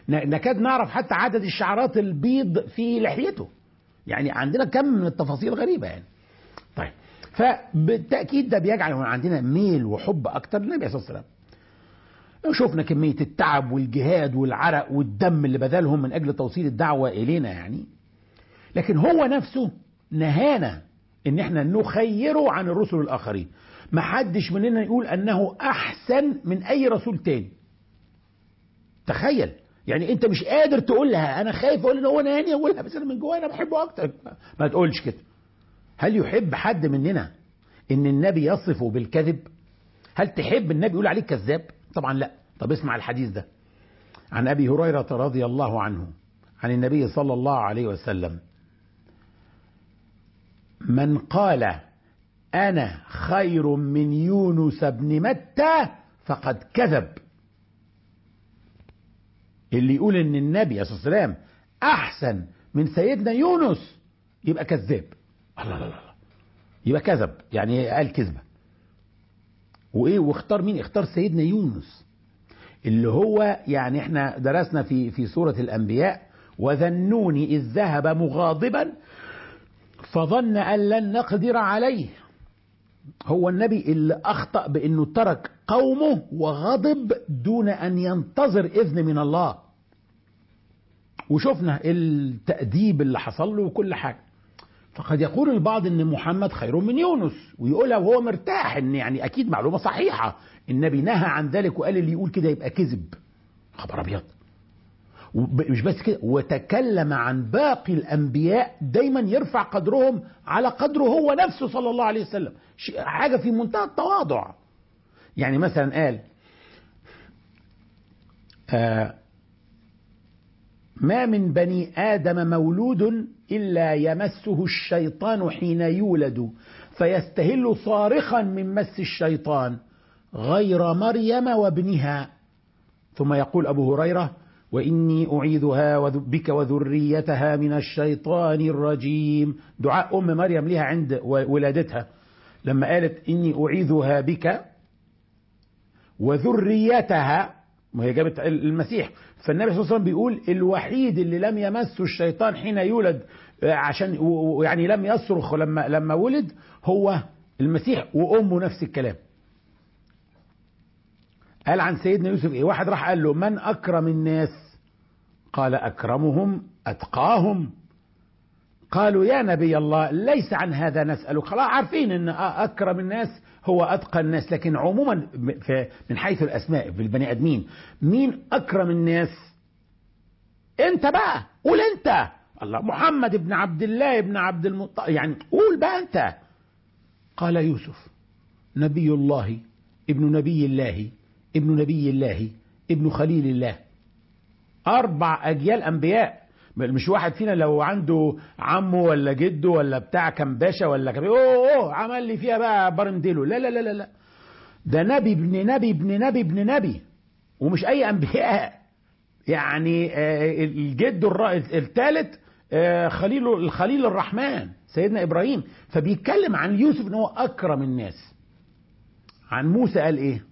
نكاد نعرف حتى عدد الشعرات البيض في لحيته يعني عندنا كم من التفاصيل غريبة يعني طيب فبالتأكيد ده بيجعل عندنا ميل وحب أكتر للنبي صلى الله عليه وسلم لو شفنا كمية التعب والجهاد والعرق والدم اللي بذلهم من أجل توصيل الدعوة إلينا يعني لكن هو نفسه نهانا ان احنا نخيره عن الرسل الاخرين ما حدش مننا يقول انه احسن من اي رسول تاني تخيل يعني انت مش قادر تقول لها انا خايف اقول ان هو نهاني اقولها بس انا من جوايا انا بحبه اكتر ما تقولش كده هل يحب حد مننا ان النبي يصفه بالكذب هل تحب النبي يقول عليك كذاب طبعا لا طب اسمع الحديث ده عن ابي هريره رضي الله عنه عن النبي صلى الله عليه وسلم من قال انا خير من يونس بن متى فقد كذب اللي يقول ان النبي صلى الله عليه وسلم احسن من سيدنا يونس يبقى كذاب الله الله الله يبقى كذب يعني قال كذبه وايه واختار مين اختار سيدنا يونس اللي هو يعني احنا درسنا في في سوره الانبياء وذنون اذ ذهب مغاضبا فظن ان لن نقدر عليه هو النبي اللي اخطا بانه ترك قومه وغضب دون ان ينتظر اذن من الله وشفنا التاديب اللي حصل له وكل حاجه فقد يقول البعض ان محمد خير من يونس ويقولها وهو مرتاح ان يعني اكيد معلومه صحيحه النبي نهى عن ذلك وقال اللي يقول كده يبقى كذب خبر ابيض مش بس كده وتكلم عن باقي الانبياء دايما يرفع قدرهم على قدره هو نفسه صلى الله عليه وسلم حاجه في منتهى التواضع يعني مثلا قال آه ما من بني ادم مولود الا يمسه الشيطان حين يولد فيستهل صارخا من مس الشيطان غير مريم وابنها ثم يقول ابو هريره وإني أعيذها بك وذريتها من الشيطان الرجيم دعاء أم مريم لها عند ولادتها لما قالت إني أعيذها بك وذريتها ما هي جابت المسيح فالنبي صلى الله عليه وسلم بيقول الوحيد اللي لم يمسه الشيطان حين يولد عشان يعني لم يصرخ لما لما ولد هو المسيح وامه نفس الكلام قال عن سيدنا يوسف ايه واحد راح قال له من اكرم الناس قال اكرمهم اتقاهم قالوا يا نبي الله ليس عن هذا نسألك خلاص عارفين ان اكرم الناس هو اتقى الناس لكن عموما من حيث الاسماء في البني ادمين مين اكرم الناس انت بقى قول انت الله محمد ابن عبد الله ابن عبد المطلب يعني قول بقى انت قال يوسف نبي الله ابن نبي الله ابن نبي الله ابن خليل الله أربع أجيال أنبياء مش واحد فينا لو عنده عمه ولا جده ولا بتاع كان باشا ولا كان أوه, أوه عمل لي فيها بقى برنديلو لا لا لا لا لا ده نبي ابن نبي ابن نبي ابن نبي ومش أي أنبياء يعني آه الجد الثالث آه خليل الخليل الرحمن سيدنا إبراهيم فبيتكلم عن يوسف إن هو أكرم الناس عن موسى قال إيه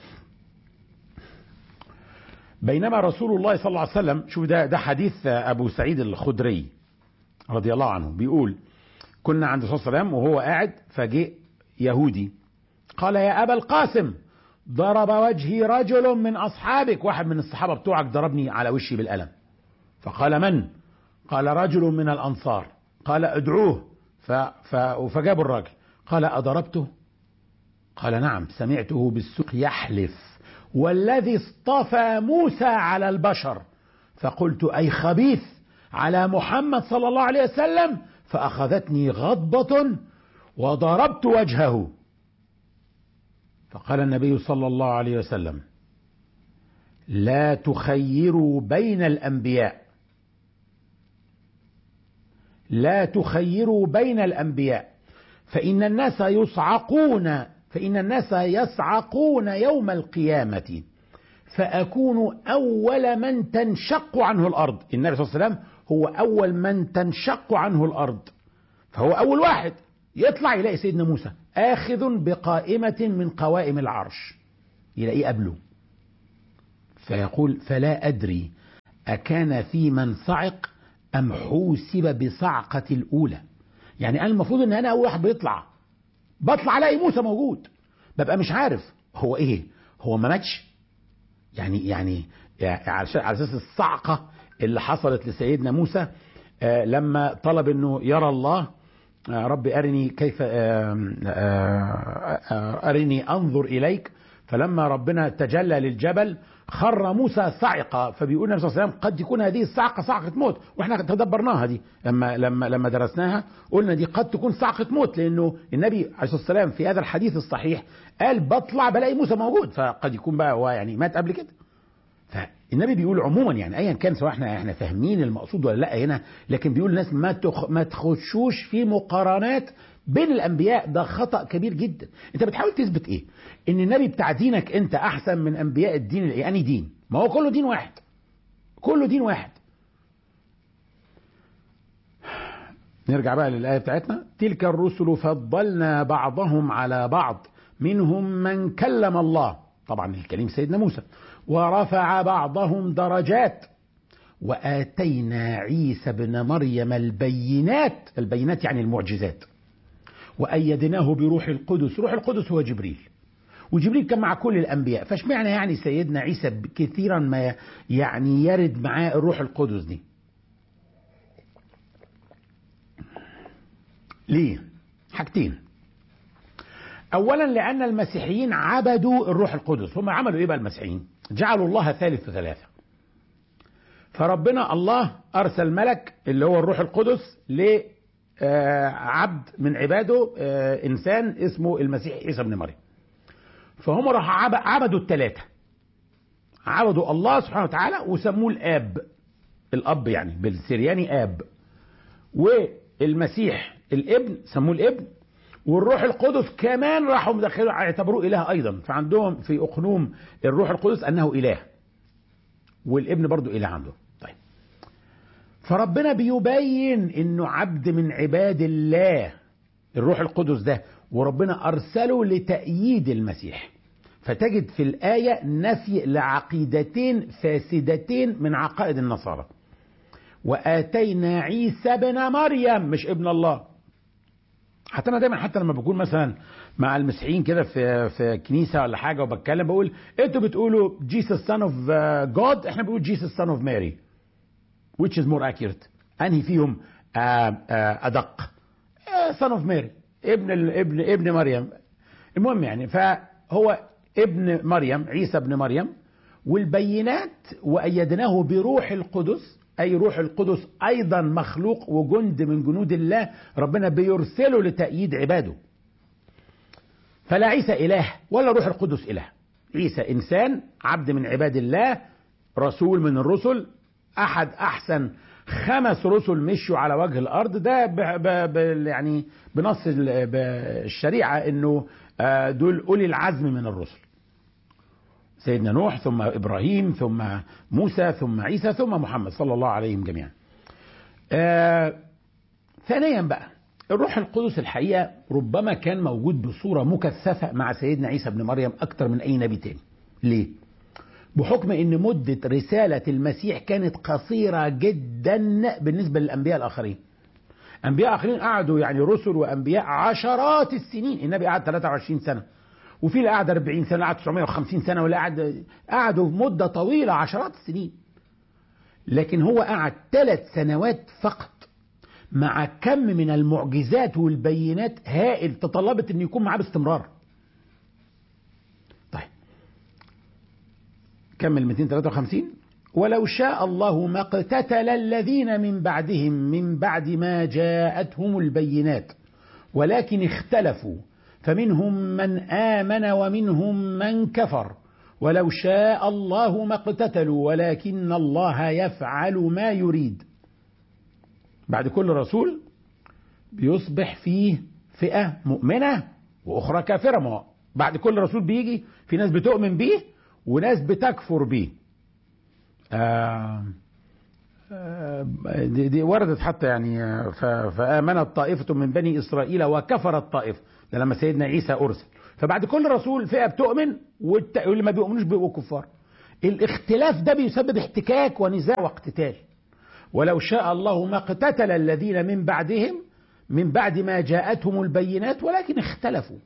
بينما رسول الله صلى الله عليه وسلم شوف ده ده حديث ابو سعيد الخدري رضي الله عنه بيقول كنا عند الرسول صلى الله عليه وسلم وهو قاعد فجاء يهودي قال يا ابا القاسم ضرب وجهي رجل من اصحابك واحد من الصحابه بتوعك ضربني على وشي بالقلم فقال من قال رجل من الانصار قال ادعوه ف ف فجابوا الراجل قال اضربته قال نعم سمعته بالسوق يحلف والذي اصطفى موسى على البشر فقلت اي خبيث على محمد صلى الله عليه وسلم فاخذتني غضبه وضربت وجهه فقال النبي صلى الله عليه وسلم لا تخيروا بين الانبياء لا تخيروا بين الانبياء فان الناس يصعقون فإن الناس يصعقون يوم القيامة فأكون أول من تنشق عنه الأرض النبي صلى الله عليه وسلم هو أول من تنشق عنه الأرض فهو أول واحد يطلع يلاقي سيدنا موسى آخذ بقائمة من قوائم العرش يلاقيه قبله فيقول فلا أدري أكان في من صعق أم حوسب بصعقة الأولى يعني أنا المفروض أن أنا أول واحد بيطلع بطلع ألاقي موسى موجود ببقى مش عارف هو إيه هو ما ماتش يعني يعني على اساس الصعقه اللي حصلت لسيدنا موسى لما طلب انه يرى الله رب ارني كيف ارني انظر اليك فلما ربنا تجلى للجبل خر موسى صعقة فبيقول النبي صلى الله عليه وسلم قد تكون هذه الصعقة صعقة موت واحنا تدبرناها دي لما لما لما درسناها قلنا دي قد تكون صعقة موت لانه النبي عليه الصلاة والسلام في هذا الحديث الصحيح قال بطلع بلاقي موسى موجود فقد يكون بقى هو يعني مات قبل كده فالنبي بيقول عموما يعني ايا كان سواء احنا احنا فاهمين المقصود ولا لا هنا لكن بيقول للناس ما تخ ما تخشوش في مقارنات بين الانبياء ده خطا كبير جدا انت بتحاول تثبت ايه ان النبي بتاع دينك انت احسن من انبياء الدين يعني دين ما هو كله دين واحد كله دين واحد نرجع بقى للآية بتاعتنا تلك الرسل فضلنا بعضهم على بعض منهم من كلم الله طبعا الكليم سيدنا موسى ورفع بعضهم درجات وآتينا عيسى ابن مريم البينات البينات يعني المعجزات وأيدناه بروح القدس روح القدس هو جبريل وجبريل كان مع كل الأنبياء فاشمعنى يعني سيدنا عيسى كثيرا ما يعني يرد معاه الروح القدس دي ليه حاجتين اولا لان المسيحيين عبدوا الروح القدس هم عملوا ايه بقى المسيحيين جعلوا الله ثالث ثلاثة فربنا الله ارسل ملك اللي هو الروح القدس لعبد من عباده انسان اسمه المسيح عيسى ابن مريم فهم راح عبدوا الثلاثة عبدوا الله سبحانه وتعالى وسموه الاب الاب يعني بالسرياني اب والمسيح الابن سموه الابن والروح القدس كمان راحوا مدخلوا اعتبروه اله ايضا فعندهم في اقنوم الروح القدس انه اله والابن برضو اله عنده طيب فربنا بيبين انه عبد من عباد الله الروح القدس ده وربنا ارسله لتأييد المسيح فتجد في الآية نفي لعقيدتين فاسدتين من عقائد النصارى وآتينا عيسى ابن مريم مش ابن الله حتى انا دايما حتى لما بكون مثلا مع المسيحيين كده في في كنيسه ولا حاجه وبتكلم بقول انتوا بتقولوا جيسس سان اوف جود احنا بنقول جيسس سان اوف ماري which is more accurate انهي فيهم آآ آآ ادق سان اوف ماري ابن ابن ابن مريم المهم يعني فهو ابن مريم عيسى ابن مريم والبينات وايدناه بروح القدس أي روح القدس أيضا مخلوق وجند من جنود الله ربنا بيرسله لتأييد عباده فلا عيسى إله ولا روح القدس إله عيسى إنسان عبد من عباد الله رسول من الرسل أحد أحسن خمس رسل مشوا على وجه الأرض ده ب ب ب يعني بنص الشريعة أنه دول أولي العزم من الرسل سيدنا نوح ثم ابراهيم ثم موسى ثم عيسى ثم محمد صلى الله عليهم جميعا. آه ثانيا بقى الروح القدس الحقيقه ربما كان موجود بصوره مكثفه مع سيدنا عيسى ابن مريم اكثر من اي نبي تاني. ليه؟ بحكم ان مده رساله المسيح كانت قصيره جدا بالنسبه للانبياء الاخرين. انبياء اخرين قعدوا يعني رسل وانبياء عشرات السنين، النبي قعد 23 سنه. وفي اللي قعد 40 سنه قعد 950 سنه واللي قعد قعدوا مده طويله عشرات السنين لكن هو قعد ثلاث سنوات فقط مع كم من المعجزات والبينات هائل تطلبت ان يكون معاه باستمرار طيب كمل 253 ولو شاء الله ما اقتتل الذين من بعدهم من بعد ما جاءتهم البينات ولكن اختلفوا فمنهم من آمن ومنهم من كفر ولو شاء الله ما اقتتلوا ولكن الله يفعل ما يريد بعد كل رسول بيصبح فيه فئة مؤمنة وأخرى كافرة ما بعد كل رسول بيجي في ناس بتؤمن بيه وناس بتكفر بيه آه دي, دي وردت حتى يعني فآمنت طائفة من بني إسرائيل وكفرت طائفة ده لما سيدنا عيسى أرسل فبعد كل رسول فئة بتؤمن واللي ما بيؤمنوش بيبقوا كفار الاختلاف ده بيسبب احتكاك ونزاع واقتتال ولو شاء الله ما اقتتل الذين من بعدهم من بعد ما جاءتهم البينات ولكن اختلفوا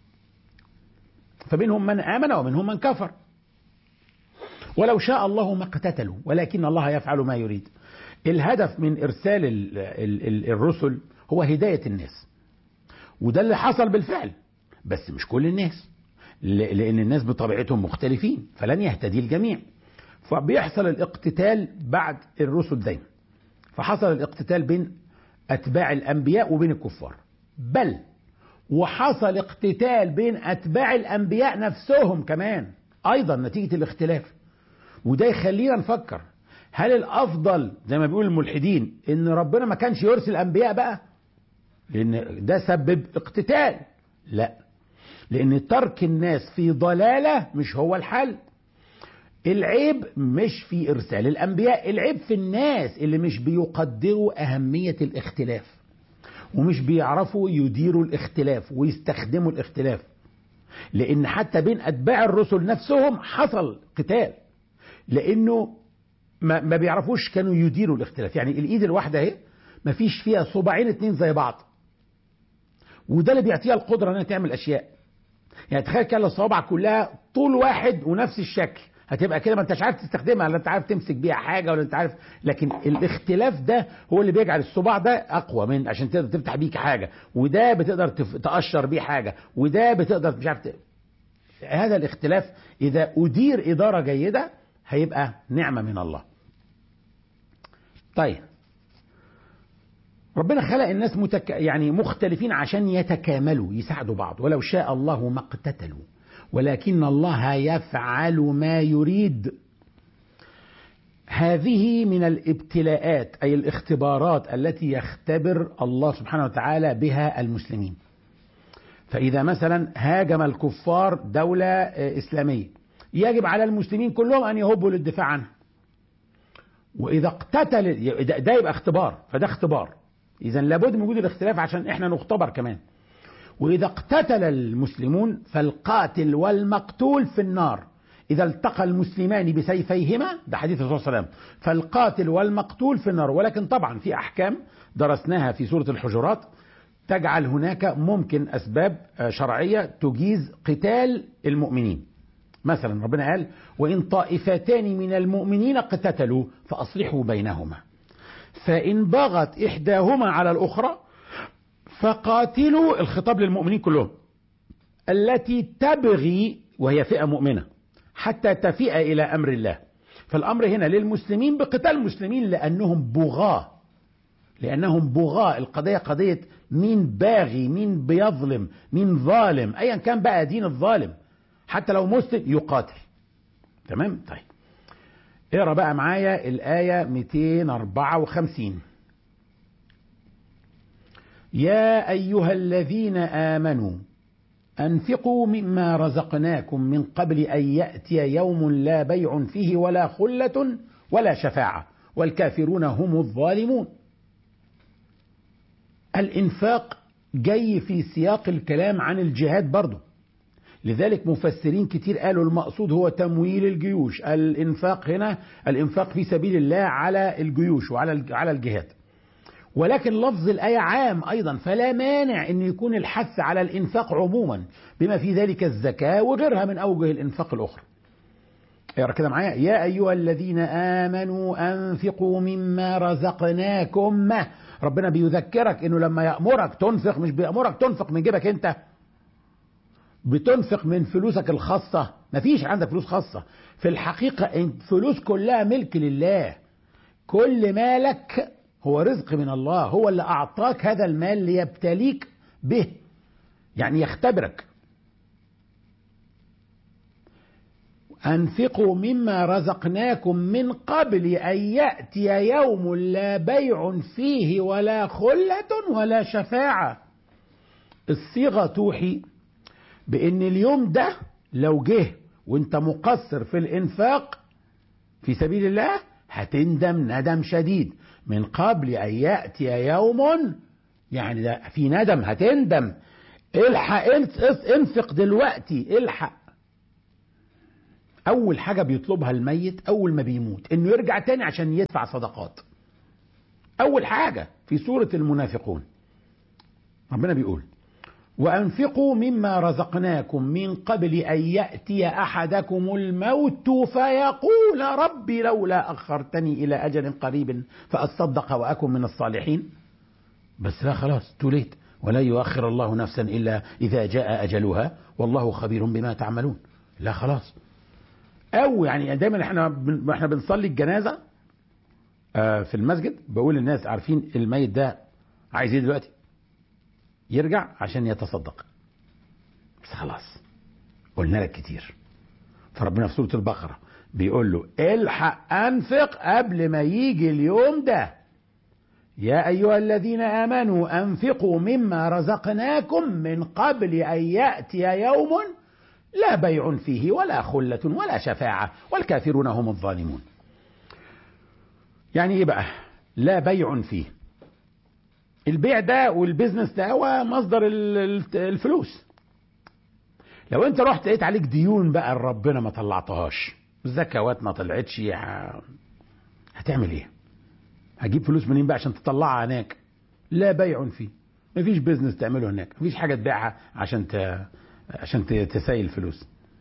فمنهم من آمن ومنهم من كفر ولو شاء الله ما اقتتلوا ولكن الله يفعل ما يريد الهدف من إرسال ال ال ال الرسل هو هداية الناس وده اللي حصل بالفعل بس مش كل الناس لأن الناس بطبيعتهم مختلفين فلن يهتدي الجميع فبيحصل الاقتتال بعد الرسل دايما فحصل الاقتتال بين أتباع الأنبياء وبين الكفار بل وحصل اقتتال بين أتباع الأنبياء نفسهم كمان أيضا نتيجة الاختلاف وده يخلينا نفكر هل الأفضل زي ما بيقول الملحدين إن ربنا ما كانش يرسل أنبياء بقى لأن ده سبب اقتتال لا لأن ترك الناس في ضلالة مش هو الحل العيب مش في إرسال الأنبياء العيب في الناس اللي مش بيقدروا أهمية الاختلاف ومش بيعرفوا يديروا الاختلاف ويستخدموا الاختلاف لأن حتى بين أتباع الرسل نفسهم حصل قتال لأنه ما, ما بيعرفوش كانوا يديروا الاختلاف يعني الإيد الواحدة اهي ما فيش فيها صباعين اتنين زي بعض وده اللي بيعطيها القدرة انها تعمل أشياء يعني تخيل كده لو الصوابع كلها طول واحد ونفس الشكل هتبقى كده ما انتش عارف تستخدمها ولا انت عارف تمسك بيها حاجه ولا انت عارف لكن الاختلاف ده هو اللي بيجعل الصباع ده اقوى من عشان تقدر تفتح بيك حاجه وده بتقدر تقشر بيه حاجه وده بتقدر مش عارف هذا الاختلاف اذا ادير اداره جيده هيبقى نعمه من الله. طيب ربنا خلق الناس متك... يعني مختلفين عشان يتكاملوا يساعدوا بعض ولو شاء الله ما اقتتلوا ولكن الله يفعل ما يريد هذه من الابتلاءات اي الاختبارات التي يختبر الله سبحانه وتعالى بها المسلمين فاذا مثلا هاجم الكفار دوله اسلاميه يجب على المسلمين كلهم ان يهبوا للدفاع عنها واذا اقتتل ده يبقى اختبار فده اختبار اذا لابد من وجود الاختلاف عشان احنا نختبر كمان وإذا اقتتل المسلمون فالقاتل والمقتول في النار إذا التقى المسلمان بسيفيهما ده حديث الرسول صلى الله عليه وسلم فالقاتل والمقتول في النار ولكن طبعا في أحكام درسناها في سورة الحجرات تجعل هناك ممكن أسباب شرعية تجيز قتال المؤمنين مثلا ربنا قال وإن طائفتان من المؤمنين اقتتلوا فأصلحوا بينهما فإن بغت إحداهما على الأخرى فقاتلوا الخطاب للمؤمنين كلهم التي تبغي وهي فئة مؤمنة حتى تفيء إلى أمر الله فالأمر هنا للمسلمين بقتال المسلمين لأنهم بغاة لأنهم بغاة القضية قضية مين باغي مين بيظلم مين ظالم أيا كان بقى دين الظالم حتى لو مسلم يقاتل تمام طيب اقرا بقى معايا الآية 254 يا أيها الذين آمنوا أنفقوا مما رزقناكم من قبل أن يأتي يوم لا بيع فيه ولا خلة ولا شفاعة والكافرون هم الظالمون الإنفاق جاي في سياق الكلام عن الجهاد برضه لذلك مفسرين كتير قالوا المقصود هو تمويل الجيوش الإنفاق هنا الإنفاق في سبيل الله على الجيوش وعلى على الجهاد ولكن لفظ الآية عام أيضا فلا مانع أن يكون الحث على الإنفاق عموما بما في ذلك الزكاة وغيرها من أوجه الإنفاق الأخرى اقرا كده معايا يا أيها الذين آمنوا أنفقوا مما رزقناكم ربنا بيذكرك أنه لما يأمرك تنفق مش بيأمرك تنفق من جيبك أنت بتنفق من فلوسك الخاصة مفيش عندك فلوس خاصة في الحقيقة الفلوس كلها ملك لله كل مالك هو رزق من الله هو اللي أعطاك هذا المال ليبتليك به يعني يختبرك أنفقوا مما رزقناكم من قبل أن يأتي يوم لا بيع فيه ولا خلة ولا شفاعة الصيغة توحي بأن اليوم ده لو جه وانت مقصر في الإنفاق في سبيل الله هتندم ندم شديد من قبل أن يأتي يوم يعني ده في ندم هتندم الحق انفق دلوقتي الحق اول حاجه بيطلبها الميت اول ما بيموت انه يرجع تاني عشان يدفع صدقات اول حاجه في سوره المنافقون ربنا بيقول وانفقوا مما رزقناكم من قبل ان ياتي احدكم الموت فيقول ربي لولا اخرتني الى اجل قريب فاصدق واكن من الصالحين بس لا خلاص توليت ولا يؤخر الله نفسا الا اذا جاء اجلها والله خبير بما تعملون لا خلاص او يعني دايما احنا بن- احنا بنصلي الجنازه آه، في المسجد بقول للناس عارفين الميت ده عايز ايه دلوقتي يرجع عشان يتصدق بس خلاص قلنا لك كتير فربنا في سوره البقره بيقول له الحق انفق قبل ما يجي اليوم ده يا ايها الذين امنوا انفقوا مما رزقناكم من قبل ان ياتي يوم لا بيع فيه ولا خله ولا شفاعه والكافرون هم الظالمون يعني ايه بقى لا بيع فيه البيع ده والبيزنس ده هو مصدر ال- ال- الفلوس لو انت رحت لقيت عليك ديون بقى ربنا ما طلعتهاش زكوات ما طلعتش ه- هتعمل ايه هجيب فلوس منين بقى عشان تطلعها هناك لا بيع فيه مفيش بيزنس تعمله هناك مفيش حاجه تبيعها عشان ت... عشان ت- تسيل فلوس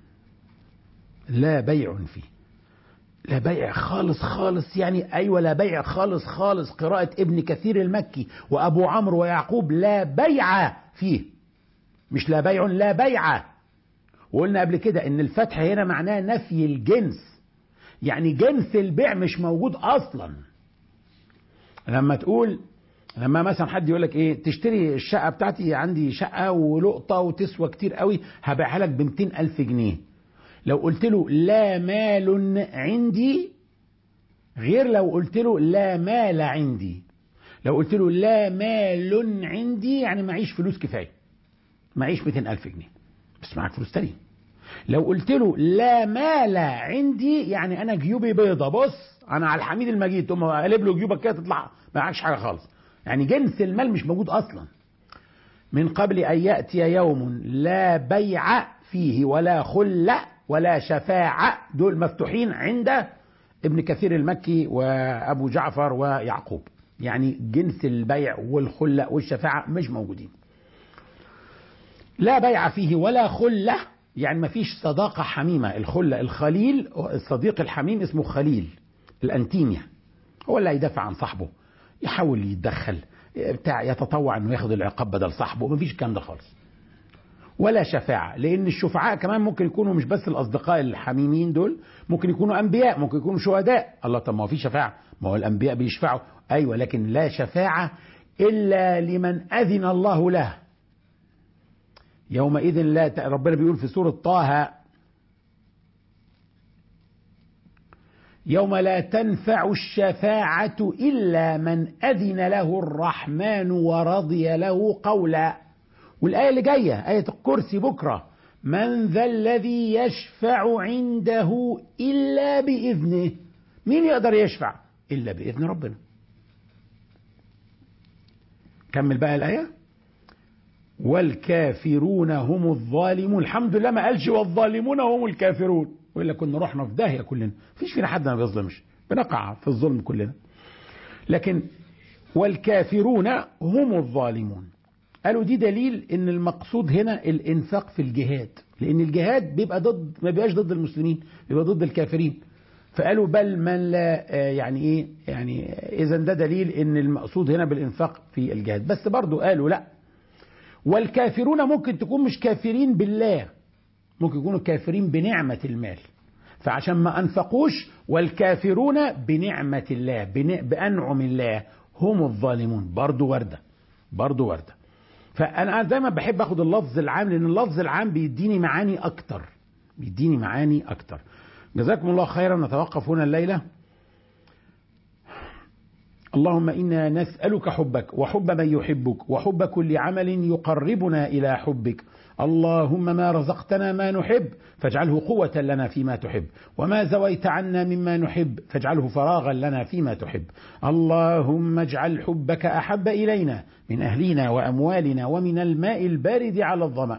لا بيع فيه لا بيع خالص خالص يعني ايوه لا بيع خالص خالص قراءة ابن كثير المكي وابو عمرو ويعقوب لا بيع فيه مش لا بيع لا بيع وقلنا قبل كده ان الفتح هنا معناه نفي الجنس يعني جنس البيع مش موجود اصلا لما تقول لما مثلا حد يقول لك ايه تشتري الشقه بتاعتي عندي شقه ولقطه وتسوى كتير قوي هبيعها لك ب 200 الف جنيه لو قلت له لا مال عندي غير لو قلت له لا مال عندي لو قلت له لا مال عندي يعني معيش فلوس كفايه معيش 200 الف جنيه بس معاك فلوس تانية لو قلت له لا مال عندي يعني انا جيوبي بيضة بص انا على الحميد المجيد تقوم قلب له جيوبك كده تطلع معكش حاجه خالص يعني جنس المال مش موجود اصلا من قبل ان ياتي يوم لا بيع فيه ولا خله ولا شفاعه دول مفتوحين عند ابن كثير المكي وابو جعفر ويعقوب يعني جنس البيع والخله والشفاعه مش موجودين لا بيع فيه ولا خله يعني ما فيش صداقه حميمه الخله الخليل الصديق الحميم اسمه خليل الانتيميا هو اللي هيدافع عن صاحبه يحاول يتدخل بتاع يتطوع انه ياخد العقاب بدل صاحبه مفيش الكلام ده خالص ولا شفاعة لأن الشفعاء كمان ممكن يكونوا مش بس الأصدقاء الحميمين دول ممكن يكونوا أنبياء ممكن يكونوا شهداء الله طب ما هو في شفاعة ما هو الأنبياء بيشفعوا أيوة لكن لا شفاعة إلا لمن أذن الله له يومئذ لا ت... ربنا بيقول في سورة طه يوم لا تنفع الشفاعة إلا من أذن له الرحمن ورضي له قولا والآية اللي جاية آية الكرسي بكرة من ذا الذي يشفع عنده إلا بإذنه مين يقدر يشفع إلا بإذن ربنا كمل بقى الآية والكافرون هم الظالمون الحمد لله ما قالش والظالمون هم الكافرون وإلا كنا رحنا في داهية كلنا مفيش فينا حد ما بيظلمش بنقع في الظلم كلنا لكن والكافرون هم الظالمون قالوا دي دليل ان المقصود هنا الانفاق في الجهاد لان الجهاد بيبقى ضد ما بيبقاش ضد المسلمين بيبقى ضد الكافرين فقالوا بل من لا يعني ايه يعني اذا ده دليل ان المقصود هنا بالانفاق في الجهاد بس برضو قالوا لا والكافرون ممكن تكون مش كافرين بالله ممكن يكونوا كافرين بنعمة المال فعشان ما أنفقوش والكافرون بنعمة الله بأنعم الله هم الظالمون برضو وردة برضو وردة فأنا دايما بحب أخد اللفظ العام لأن اللفظ العام بيديني معاني أكتر بيديني معاني أكتر جزاكم الله خيرا نتوقف هنا الليلة اللهم إنا نسألك حبك وحب من يحبك وحب كل عمل يقربنا إلى حبك اللهم ما رزقتنا ما نحب فاجعله قوة لنا فيما تحب وما زويت عنا مما نحب فاجعله فراغا لنا فيما تحب اللهم اجعل حبك أحب إلينا من أهلنا وأموالنا ومن الماء البارد على الظمأ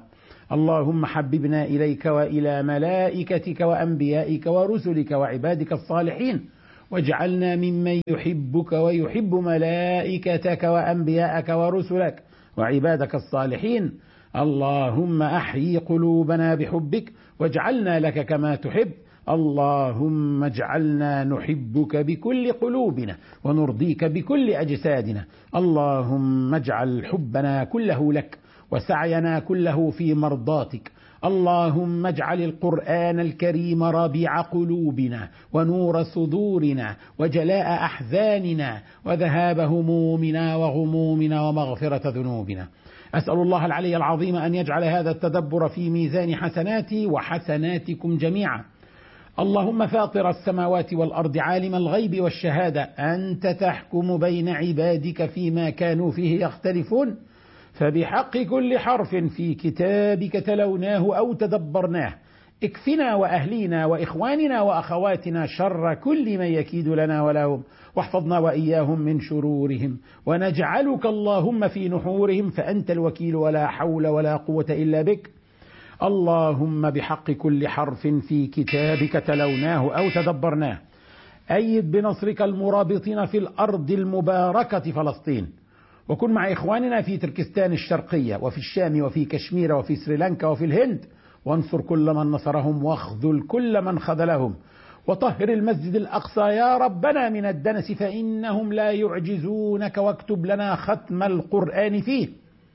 اللهم حببنا إليك وإلى ملائكتك وأنبيائك ورسلك وعبادك الصالحين واجعلنا ممن يحبك ويحب ملائكتك وأنبياءك ورسلك وعبادك الصالحين اللهم أحيي قلوبنا بحبك واجعلنا لك كما تحب اللهم اجعلنا نحبك بكل قلوبنا ونرضيك بكل أجسادنا اللهم اجعل حبنا كله لك وسعينا كله في مرضاتك اللهم اجعل القرآن الكريم ربيع قلوبنا ونور صدورنا وجلاء أحزاننا وذهاب همومنا وغمومنا ومغفرة ذنوبنا أسأل الله العلي العظيم أن يجعل هذا التدبر في ميزان حسناتي وحسناتكم جميعا اللهم فاطر السماوات والأرض عالم الغيب والشهادة أنت تحكم بين عبادك فيما كانوا فيه يختلفون فبحق كل حرف في كتابك تلوناه أو تدبرناه اكفنا وأهلينا وإخواننا وأخواتنا شر كل من يكيد لنا ولهم واحفظنا وإياهم من شرورهم ونجعلك اللهم في نحورهم فأنت الوكيل ولا حول ولا قوة إلا بك اللهم بحق كل حرف في كتابك تلوناه أو تدبرناه أيد بنصرك المرابطين في الأرض المباركة فلسطين وكن مع إخواننا في تركستان الشرقية وفي الشام وفي كشمير وفي سريلانكا وفي الهند وانصر كل من نصرهم واخذل كل من خذلهم وطهر المسجد الأقصى يا ربنا من الدنس فإنهم لا يعجزونك واكتب لنا ختم القرآن فيه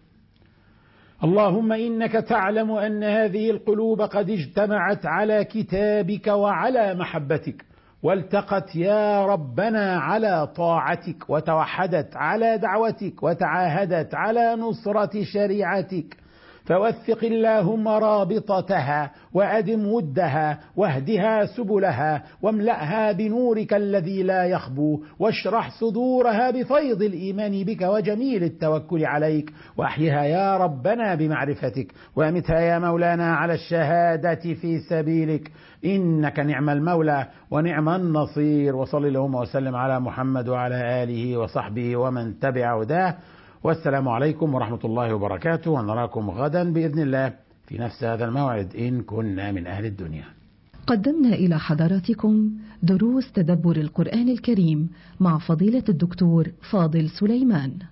اللهم إنك تعلم أن هذه القلوب قد اجتمعت على كتابك وعلى محبتك والتقت يا ربنا على طاعتك وتوحدت على دعوتك وتعاهدت على نصرة شريعتك فوثق اللهم رابطتها وأدم ودها واهدها سبلها واملأها بنورك الذي لا يخبو واشرح صدورها بفيض الإيمان بك وجميل التوكل عليك وأحيها يا ربنا بمعرفتك وأمتها يا مولانا على الشهادة في سبيلك إنك نعم المولى ونعم النصير وصل اللهم وسلم على محمد وعلى آله وصحبه ومن تبع هداه والسلام عليكم ورحمة الله وبركاته ونراكم غدا بإذن الله في نفس هذا الموعد إن كنا من أهل الدنيا قدمنا إلى حضراتكم دروس تدبر القرآن الكريم مع فضيلة الدكتور فاضل سليمان